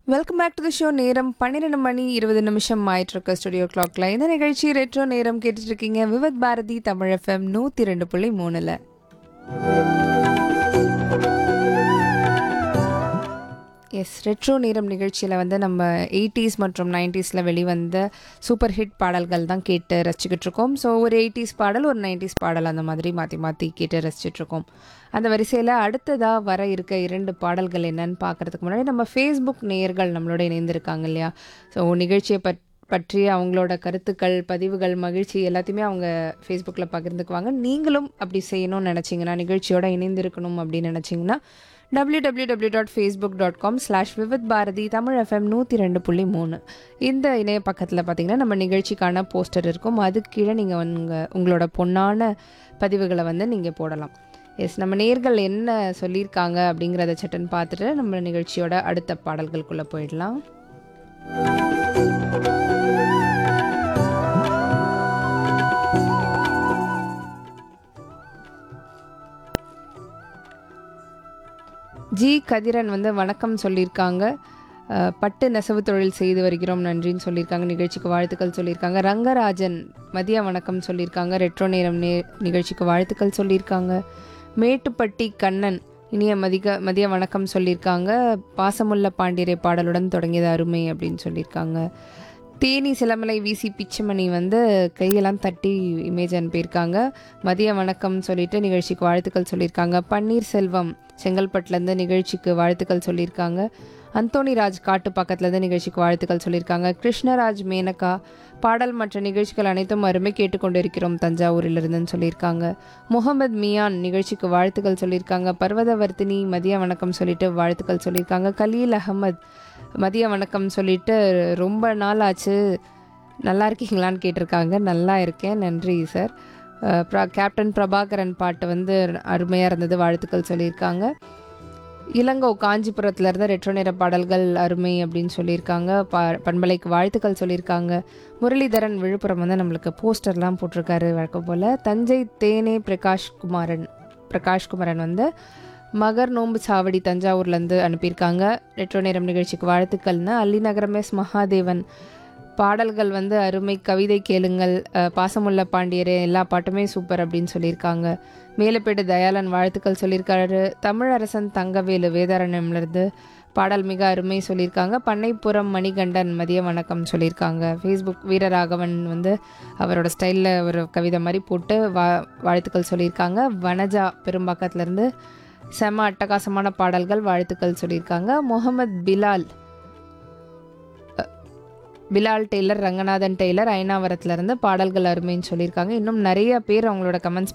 welcome back to the show நேரம் பன்னிரெண்டு மணி இருபது நிமிஷம் ஆயிட்டு இருக்கு ஸ்டுடியோ கிளாக்ல இந்த நிகழ்ச்சி ரெட்ரோ நேரம் கேட்டுட்டு இருக்கீங்க விவத் பாரதி தமிழ் எஃப்எம் நூத்தி ரெண்டு புள்ளி மூணுல எஸ் ரெட்ரோ நேரம் நிகழ்ச்சியில் வந்து நம்ம எயிட்டிஸ் மற்றும் நைன்டிஸில் வெளிவந்த சூப்பர் ஹிட் பாடல்கள் தான் கேட்டு ரசிச்சுக்கிட்டு இருக்கோம் ஸோ ஒரு எயிட்டிஸ் பாடல் ஒரு நைன்டிஸ் பாடல் அந்த மாதிரி மாற்றி மாற்றி கேட்டு ரசிச்சுட்டு இருக்கோம் அந்த வரிசையில் அடுத்ததாக வர இருக்க இரண்டு பாடல்கள் என்னன்னு பார்க்கறதுக்கு முன்னாடி நம்ம ஃபேஸ்புக் நேயர்கள் நம்மளோட இணைந்திருக்காங்க இல்லையா ஸோ நிகழ்ச்சியை பற் பற்றி அவங்களோட கருத்துக்கள் பதிவுகள் மகிழ்ச்சி எல்லாத்தையுமே அவங்க ஃபேஸ்புக்கில் பகிர்ந்துக்குவாங்க நீங்களும் அப்படி செய்யணும்னு நினச்சிங்கன்னா நிகழ்ச்சியோட இணைந்திருக்கணும் அப்படின்னு நினச்சிங்கன்னா W W W dot Facebook dot com slash Vividh Bharati Tamil FM நூற்றி ரெண்டு புள்ளி மூணு இந்த இணைய பக்கத்தில் பார்த்தீங்கன்னா நம்ம நிகழ்ச்சிக்கான போஸ்டர் இருக்கும் அதுக்கு கீழே நீங்கள் உங்கள் உங்களோட பொன்னான பதிவுகளை வந்து நீங்கள் போடலாம் எஸ் நம்ம நேர்கள் என்ன சொல்லியிருக்காங்க அப்படிங்கிறத சட்டுன்னு பார்த்துட்டு நம்ம நிகழ்ச்சியோட அடுத்த பாடல்களுக்குள்ளே போயிடலாம் ஜி கதிரன் வந்து வணக்கம் சொல்லியிருக்காங்க அஹ், பட்டு நெசவு தொழில் செய்து வருகிறோம் நன்றின்னு சொல்லியிருக்காங்க நிகழ்ச்சிக்கு வாழ்த்துக்கள் சொல்லியிருக்காங்க ரங்கராஜன் மதிய வணக்கம் சொல்லியிருக்காங்க ரெட்ரோ நேரம் நே நிகழ்ச்சிக்கு வாழ்த்துக்கள் சொல்லியிருக்காங்க மேட்டுப்பட்டி கண்ணன் இனிய மதிக மதிய வணக்கம் சொல்லியிருக்காங்க பாசமுள்ள பாண்டியரை பாடலுடன் தொடங்கியது அருமை அப்படின்னு சொல்லியிருக்காங்க தேனி சிலமலை வீசி பிச்சமணி வந்து கையெல்லாம் தட்டி இமேஜ் அனுப்பியிருக்காங்க மதிய வணக்கம் சொல்லிட்டு நிகழ்ச்சிக்கு வாழ்த்துக்கள் சொல்லியிருக்காங்க பன்னீர் செல்வம் செங்கல்பட்டுலேருந்து நிகழ்ச்சிக்கு வாழ்த்துக்கள் சொல்லியிருக்காங்க அந்தோணி ராஜ் காட்டு பக்கத்துலேருந்து நிகழ்ச்சிக்கு வாழ்த்துக்கள் சொல்லியிருக்காங்க கிருஷ்ணராஜ் மேனகா பாடல் மற்ற நிகழ்ச்சிகள் அனைத்தும் அருமை கேட்டுக்கொண்டிருக்கிறோம் தஞ்சாவூரிலிருந்துன்னு சொல்லியிருக்காங்க முகமது மியான் நிகழ்ச்சிக்கு வாழ்த்துக்கள் சொல்லியிருக்காங்க பர்வதவர்த்தினி மதிய வணக்கம் சொல்லிட்டு வாழ்த்துக்கள் சொல்லியிருக்காங்க கலீல் அகமது மதிய வணக்கம் சொல்லிட்டு ரொம்ப நாள் ஆச்சு நல்லா இருக்கீங்களான்னு கேட்டிருக்காங்க நல்லா இருக்கேன் நன்றி சார் அஹ் ப்ர- கேப்டன் பிரபாகரன் பாட்டு வந்து அருமையாக இருந்தது வாழ்த்துக்கள் சொல்லியிருக்காங்க இளங்கோ காஞ்சிபுரத்துல இருந்து ரெட்ரோ நிற பாடல்கள் அருமை அப்படின்னு சொல்லியிருக்காங்க ப பண்பலைக்கு வாழ்த்துக்கள் சொல்லியிருக்காங்க முரளிதரன் விழுப்புரம் வந்து நம்மளுக்கு போஸ்டர்லாம் போட்டிருக்காரு வழக்கம் போல் தஞ்சை தேனே பிரகாஷ் குமாரன் பிரகாஷ் குமாரன் வந்து மகர் நோம்பு சாவடி தஞ்சாவூர்லேருந்து அனுப்பியிருக்காங்க ரெட்ரோ நேரம் நிகழ்ச்சிக்கு வாழ்த்துக்கள்னு அல்லிநகரம் எஸ் மகாதேவன் பாடல்கள் வந்து அருமை கவிதை கேளுங்கள் அஹ், பாசமுள்ள பாண்டியரே எல்லா பாட்டுமே சூப்பர் அப்படின்னு சொல்லியிருக்காங்க மேலப்பேடு தயாளன் வாழ்த்துக்கள் சொல்லியிருக்காரு தமிழரசன் தங்கவேலு வேதாரண்யம்லேருந்து பாடல் மிக அருமை சொல்லியிருக்காங்க பண்ணைப்புறம் மணிகண்டன் மதிய வணக்கம் சொல்லியிருக்காங்க ஃபேஸ்புக் வீரராகவன் வந்து அவரோட ஸ்டைலில் ஒரு கவிதை மாதிரி போட்டு வா வாழ்த்துக்கள் சொல்லியிருக்காங்க வனஜா பெரும்பாக்கத்துலேருந்து செம அட்டகாசமான பாடல்கள் வாழ்த்துக்கள் சொல்லியிருக்காங்க முகமது பிலால் பிலால் டெய்லர் ரங்கநாதன் டெய்லர் ஐநாவரத்துலேருந்து பாடல்கள் அருமைன்னு சொல்லியிருக்காங்க இன்னும் நிறைய பேர் அவங்களோட கமெண்ட்ஸ்